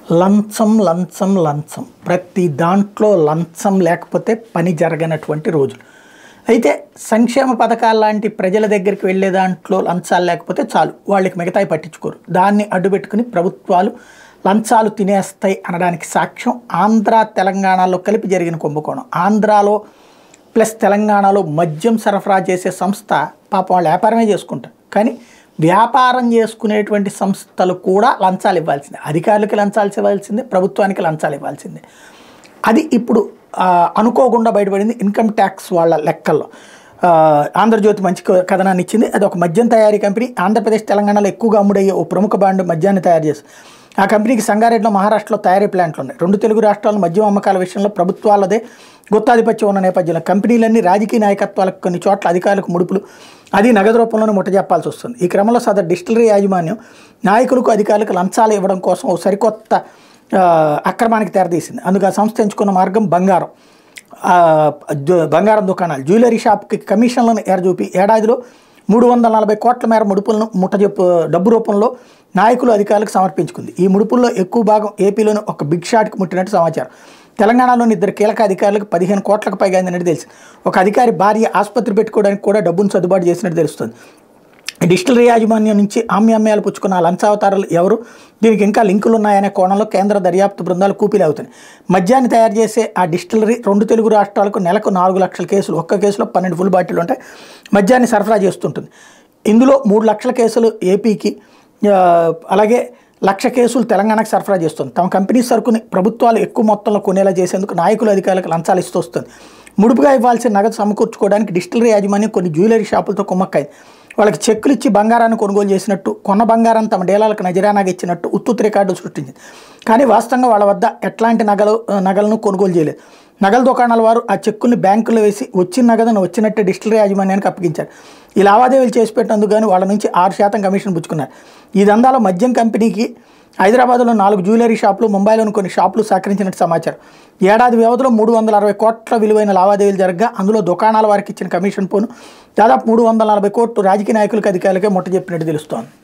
లంచం లంచం లంచం ప్రతి దాంట్లో లంచం లేకపోతే పని జరగనటువంటి రోజులు అయితే సంక్షేమ పథకాల లాంటి ప్రజల దగ్గరికి వెళ్ళే దాంట్లో లంచాలు లేకపోతే చాలు వాళ్ళకి మిగతాయి పట్టించుకోరు దాన్ని అడ్డుపెట్టుకుని ప్రభుత్వాలు లంచాలు తినేస్తాయి అనడానికి సాక్ష్యం ఆంధ్ర తెలంగాణలో కలిపి జరిగిన కుంభకోణం ఆంధ్రాలో ప్లస్ తెలంగాణలో మద్యం సరఫరా చేసే సంస్థ పాపం వాళ్ళు వ్యాపారమే చేసుకుంటారు కానీ వ్యాపారం చేసుకునేటువంటి సంస్థలు కూడా లంచాలు ఇవ్వాల్సిందే అధికారులకి లంచాలు ఇవ్వాల్సిందే ప్రభుత్వానికి లంచాలు ఇవ్వాల్సిందే అది ఇప్పుడు ఆ, అనుకోకుండా బయటపడింది ఇన్కమ్ ట్యాక్స్ వాళ్ళ లెక్కల్లో ఆ, ఆంధ్రజ్యోతి మంచి క- కథనాన్ని ఇచ్చింది అది ఒక మద్యం తయారీ కంపెనీ ఆంధ్రప్రదేశ్ తెలంగాణలో ఎక్కువగా అమ్ముడయ్యే ఓ ప్రముఖ బ్రాండ్ మద్యాన్ని తయారు చేస్తుంది ఆ కంపెనీకి సంగారెడ్డిలో మహారాష్ట్రలో తయారీ ప్లాంట్లు ఉన్నాయి రెండు తెలుగు రాష్ట్రాల్లో మద్యం అమ్మకాల విషయంలో ప్రభుత్వాలదే గుత్తాధిపత్యం ఉన్న నేపథ్యంలో కంపెనీలన్నీ రాజకీయ నాయకత్వాలకు కొన్ని చోట్ల అధికారులకు ముడుపులు అది నగదు రూపంలోనే ముట్ట చెప్పాల్సి వస్తుంది ఈ క్రమంలో సదరు డిస్టిలరీ యాజమాన్యం నాయకులకు అధికారులకు లంచాలు ఇవ్వడం కోసం ఓ సరికొత్త ఆ, అక్రమానికి తెరదీసింది అందుకు ఆ సంస్థ ఎంచుకున్న మార్గం బంగారం ఆ, దు- బంగారం దుకాణాలు జ్యువెలరీ షాప్కి కమిషన్లను ఎరచూపి ఏడాదిలో మూడు వందల నలభై కోట్ల మేర ముడుపులను ముట్టజెప్పు డబ్బు రూపంలో నాయకులు అధికారులకు సమర్పించుకుంది ఈ ముడుపుల్లో ఎక్కువ భాగం ఏపీలోని ఒక బిగ్ షాట్కి ముట్టినట్టు సమాచారం తెలంగాణలోని ఇద్దరు కీలక అధికారులకు పదిహేను కోట్లకు పైగా అందినట్టు తెలిసి ఒక అధికారి భార్య ఆసుపత్రి పెట్టుకోవడానికి కూడా డబ్బును సర్దుబాటు చేసినట్టు తెలుస్తుంది డిస్టిలరీ యాజమాన్యం నుంచి ఆమ్యామ్యాలు పుచ్చుకున్న ఆ లంచావతారాలు ఎవరు దీనికి ఇంకా లింకులు ఉన్నాయనే కోణంలో కేంద్ర దర్యాప్తు బృందాలు కూపీలు అవుతున్నాయి మద్యాన్ని తయారు చేసే ఆ డిస్టిలరీ రెండు తెలుగు రాష్ట్రాలకు నెలకు నాలుగు లక్షల కేసులు ఒక్క కేసులో పన్నెండు ఫుల్ బాటిల్ ఉంటాయి మద్యాన్ని సరఫరా చేస్తుంటుంది ఇందులో మూడు లక్షల కేసులు ఏపీకి ఆ, అలాగే లక్ష కేసులు తెలంగాణకు సరఫరా చేస్తుంది తమ కంపెనీ సరుకుని ప్రభుత్వాలు ఎక్కువ మొత్తంలో కొనేలా చేసేందుకు నాయకులు అధికారులకు లంచాలు ఇస్తూ వస్తుంది ముడుపుగా ఇవ్వాల్సిన నగదు సమకూర్చుకోవడానికి డిస్టిలరీ యాజమాన్యం కొన్ని జ్యువెలరీ షాపులతో కుమ్మక్కైంది వాళ్ళకి చెక్కులు ఇచ్చి బంగారాన్ని కొనుగోలు చేసినట్టు కొన్న బంగారం తమ డీలాలకు నజరానాగా ఇచ్చినట్టు ఉత్తుత్తి రికార్డు సృష్టించింది కానీ వాస్తవంగా వాళ్ళ వద్ద ఎట్లాంటి నగలు నగలను కొనుగోలు చేయలేదు నగల దుకాణాల వారు ఆ చెక్కుల్ని బ్యాంకులో వేసి వచ్చిన నగదును వచ్చినట్టు డిస్టిలరీ యాజమాన్యానికి అప్పగించారు ఈ లావాదేవీలు చేసి పెట్టినందుకు గాను వాళ్ళ నుంచి ఆరు శాతం కమిషన్ పుచ్చుకున్నారు ఈ దందాలో మద్యం కంపెనీకి హైదరాబాద్లో నాలుగు జ్యువెలరీ షాపులు ముంబైలోని కొన్ని షాపులు సహకరించినట్టు సమాచారం ఏడాది వ్యవధిలో మూడు వందల అరవై కోట్ల విలువైన లావాదేవీలు జరగగా అందులో దుకాణాల వారికి ఇచ్చిన కమిషన్ పోను దాదాపు మూడు వందల నలభై కోట్లు రాజకీయ నాయకులకు అధికారులకే ముట్ట చెప్పినట్టు తెలుస్తోంది